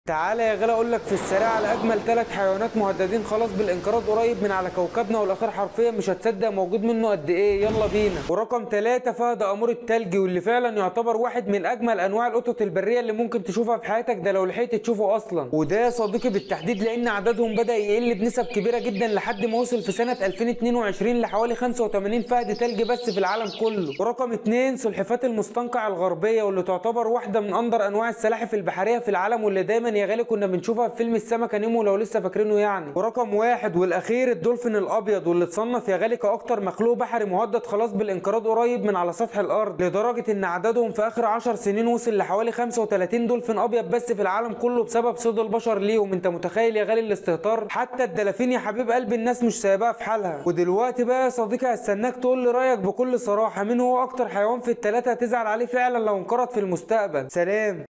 تعالى يا غلا اقول لك في السريع على اجمل ثلاث حيوانات مهددين خلاص بالانقراض قريب من على كوكبنا والاخير حرفيا مش هتصدق موجود منه قد ايه يلا بينا ورقم ثلاثة فهد امور التلج واللي فعلا يعتبر واحد من اجمل انواع القطط البريه اللي ممكن تشوفها في حياتك ده لو لحقت تشوفه اصلا وده يا صديقي بالتحديد لان عددهم بدا يقل بنسب كبيره جدا لحد ما وصل في سنه 2022 لحوالي 85 فهد تلج بس في العالم كله ورقم اتنين سلحفات المستنقع الغربيه واللي تعتبر واحده من اندر انواع السلاحف البحريه في العالم واللي دايما يا غالي كنا بنشوفها في فيلم السمكه نيمو لو لسه فاكرينه يعني ورقم واحد والاخير الدولفين الابيض واللي اتصنف يا غالي كاكتر مخلوق بحري مهدد خلاص بالانقراض قريب من على سطح الارض لدرجه ان عددهم في اخر 10 سنين وصل لحوالي 35 دولفين ابيض بس في العالم كله بسبب صيد البشر ليهم انت متخيل يا غالي الاستهتار حتى الدلافين يا حبيب قلب الناس مش سايباها في حالها ودلوقتي بقى يا صديقي هستناك تقول لي رايك بكل صراحه مين هو اكتر حيوان في الثلاثه هتزعل عليه فعلا لو انقرض في المستقبل سلام